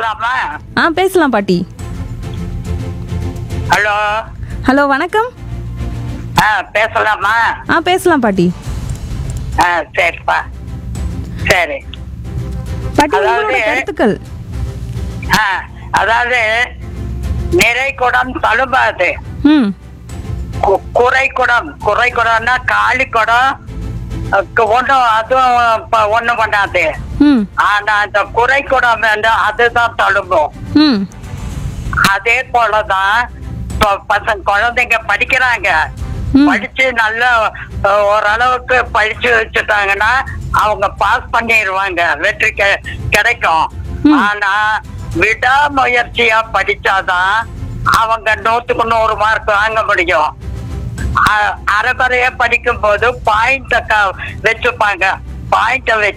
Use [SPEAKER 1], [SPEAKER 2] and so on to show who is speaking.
[SPEAKER 1] பேசலாமா
[SPEAKER 2] ஆ பேசலாம் பாட்டி
[SPEAKER 1] ஹலோ
[SPEAKER 2] ஹலோ வணக்கம்
[SPEAKER 1] ஆ பேசலாமா
[SPEAKER 2] ஆ பேசலாம் பாட்டி
[SPEAKER 1] ஆ சரிப்பா சரி
[SPEAKER 2] பாட்டி உங்களோட
[SPEAKER 1] அதாவது-
[SPEAKER 2] கருத்துக்கள்
[SPEAKER 1] ஆ அதாவது நிறை குடம் தழும்பாது
[SPEAKER 2] ம்
[SPEAKER 1] கு- குறை குடம் குறை குடம்னா காலி குடம் ஒன்றும் அதுவும் ப- ஒண்ணும் பண்ணாது
[SPEAKER 2] ம்
[SPEAKER 1] ஆனா அந்த குறை குடம் வந்து அதுதான் தழும்பும்
[SPEAKER 2] ம்
[SPEAKER 1] அதே போலதான் இப்ப பசங்க குழந்தைங்க படிக்கிறாங்க
[SPEAKER 2] ம்.
[SPEAKER 1] படிச்சு நல்லா அஹ், ஓரளவுக்கு படிச்சு வச்சுட்டாங்கன்னா அவங்க பாஸ் பண்ணிடுவாங்க வெற்றி கெ- கிடைக்கும்
[SPEAKER 2] ம்.
[SPEAKER 1] ஆனா விடாமுயற்சியா படிச்சாதான் அவங்க நூத்துக்கு நூறு மார்க் வாங்க முடியும் அ- அரைகுறையா படிக்கும் போது பாயிண்ட வச்சுப்பாங்க பாயிண்ட வச்சு